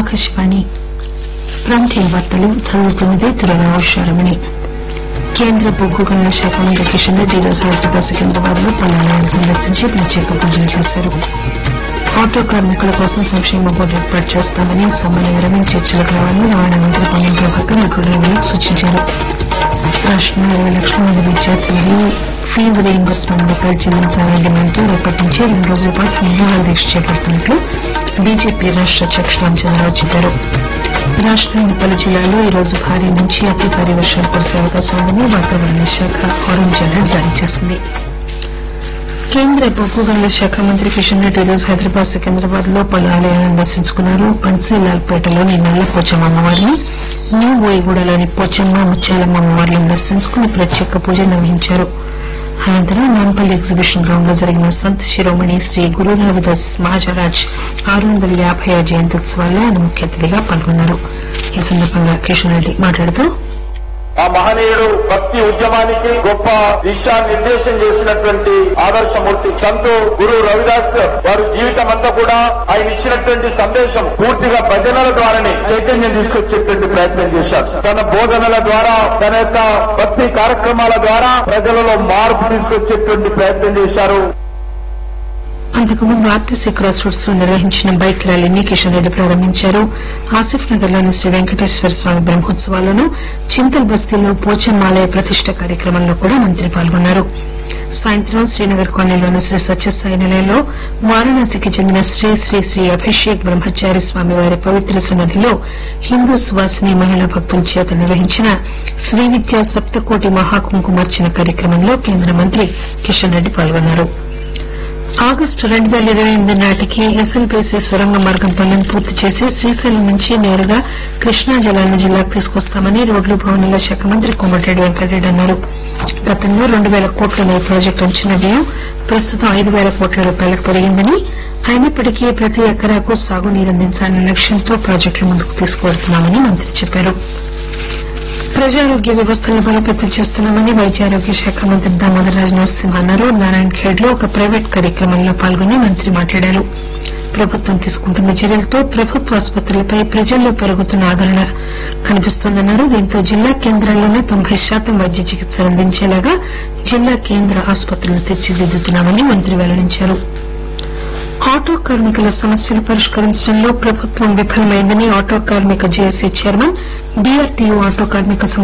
ఆకాశవాణి ప్రాంతీయ వార్తలు చదువుతున్నది తిరునావుషారమణి కేంద్ర బొగ్గు గనుల శాఖ మంత్రి కిషన్ రెడ్డి ఈరోజు హైదరాబాద్ సికింద్రాబాద్ లో పలు సందర్శించి ప్రత్యేక పూజలు చేశారు ఆటో కార్మికుల కోసం సంక్షేమ బోర్డు ఏర్పాటు చేస్తామని సమ్మెను విరమించి చర్చలకు రావాలని రవాణా మంత్రి పొన్నం ప్రభాకర్ అడ్డులకు సూచించారు రాష్టంలో ఇరవై లక్షల మంది విద్యార్థులను ఫీజు రీయింబర్స్మెంట్ బకాయిలు చెల్లించాలని డిమాండ్తో రేపటి నుంచి రెండు రోజుల పాటు నిరాహార దీక్ష చేపడుతున్నట్లు బీజేపీ రాష్ట అధ్యక్షుడు రామచంద్రరావు చెప్పారు రాష్టంలోని పలు జిల్లాల్లో ఈ రోజు భారీ నుంచి అతి భారీ వర్షాలు కురిసే అవకాశం ఉందని వాతావరణ శాఖ ఆరెంజ్ అలర్ట్ జారీ చేసింది కేంద్ర బొగ్గు గనుల శాఖ మంత్రి కిషన్ రెడ్డి ఈరోజు హైదరాబాద్ సికింద్రాబాద్ లో పలు ఆలయాలను దర్శించుకున్నారు బన్సీలాల్ పేటలోని నల్ల పోచమ్మ అమ్మవారిని న్యూ బోయిగూడలోని పోచమ్మ ముత్యాలమ్మ అమ్మవార్లను దర్శించుకుని ప్రత్యేక పూజ నిర్వహించారు అనంతరం నాంపల్లి ఎగ్జిబిషన్ గ్రౌండ్ లో జరిగిన సంత్ శిరోమణి శ్రీ గురు రవిదాస్ మహారాజ్ ఆరు వందల యాభై జయంత్యుత్సవాల్లో ఆయన ముఖ్య అతిథిగా పాల్గొన్నారు ఈ సందర్భంగా కిషన్ రెడ్డి మాట్లాడుతూ ఆ మహనీయుడు భక్తి ఉద్యమానికి గొప్ప దిశా నిర్దేశం చేసినటువంటి ఆదర్శమూర్తి సంతు గురు రవిదాస్ వారి జీవితం అంతా కూడా ఆయన ఇచ్చినటువంటి సందేశం పూర్తిగా భజనల ద్వారానే చైతన్యం తీసుకొచ్చేటువంటి ప్రయత్నం చేశారు తన బోధనల ద్వారా తన యొక్క భక్తి కార్యక్రమాల ద్వారా ప్రజలలో మార్పు తీసుకొచ్చేటువంటి ప్రయత్నం చేశారు అంతకుముందు ఆర్టీసీ క్రాస్ రోడ్స్ లో నిర్వహించిన బైక్ ర్యాలీని కిషన్ రెడ్డి ప్రారంభించారు ఆసిఫ్ నగర్ లోని శ్రీ వెంకటేశ్వర స్వామి బ్రహ్మోత్సవాలను చింతల్ బస్తీలో పోచమ్మాలయ ప్రతిష్ట కార్యక్రమంలో కూడా మంత్రి పాల్గొన్నారు సాయంత్రం శ్రీనగర్ కాలనీలోని శ్రీ సత్యసాయి నిలయంలో వారణాసికి చెందిన శ్రీ శ్రీ శ్రీ అభిషేక్ బ్రహ్మచారి స్వామి వారి పవిత్ర సన్నిధిలో హిందూ సువాసిని మహిళా భక్తుల చేత నిర్వహించిన శ్రీ విద్యా సప్తకోటి మహాకుంకుమార్చన కార్యక్రమంలో కేంద్ర మంత్రి కిషన్ రెడ్డి పాల్గొన్నారు ఆగస్టు రెండు పేల ఇరవై ఎనిమిది నాటికి ఎస్ఎల్బీసీ సొరంగ మార్గం పనులను పూర్తి చేసి శ్రీశైలం నుంచి నేరుగా కృష్ణా జలాలను జిల్లాకు తీసుకొస్తామని రోడ్లు భవనాల శాఖ మంత్రి కోమటిరెడ్డి వెంకటరెడ్డి అన్నారు గతంలో రెండు పేల కోట్ల ఈ ప్రాజెక్టు అంచనా వ్యయం ప్రస్తుతం ఐదు పేల కోట్ల రూపాయలకు పెరిగిందని అయినప్పటికీ ప్రతి ఎకరాకు సాగునీరు అందించాలనే లక్ష్యంతో ప్రాజెక్టులు ముందుకు తీసుకువెడుతున్నామని మంత్రి చెప్పారు ప్రజారోగ్య వ్యవస్థలను బలోపేతం చేస్తున్నామని వైద్య ఆరోగ్య శాఖ మంత్రి దామోదర్ రాజ్ నరసింహ అన్నారు నారాయణ ఖేడ్ లో ఒక ప్రైవేట్ కార్యక్రమంలో పాల్గొని మంత్రి మాట్లాడారు ప్రభుత్వం తీసుకుంటున్న చర్యలతో ప్రభుత్వ ఆసుపత్రులపై ప్రజల్లో పెరుగుతున్న ఆదరణ కనిపిస్తోందన్నారు దీంతో జిల్లా కేంద్రాల్లోనే తొంభై శాతం వైద్య చికిత్సలు అందించేలాగా జిల్లా కేంద్ర ఆసుపత్రులను తీర్చిదిద్దుతున్నామని మంత్రి వెల్లడించారు ఆటో కార్మికుల సమస్యలు పరిష్కరించడంలో ప్రభుత్వం విఫలమైందని ఆటో కార్మిక జేఏసీ చైర్మన్ బీఆర్టీయూ ఆటో కార్మిక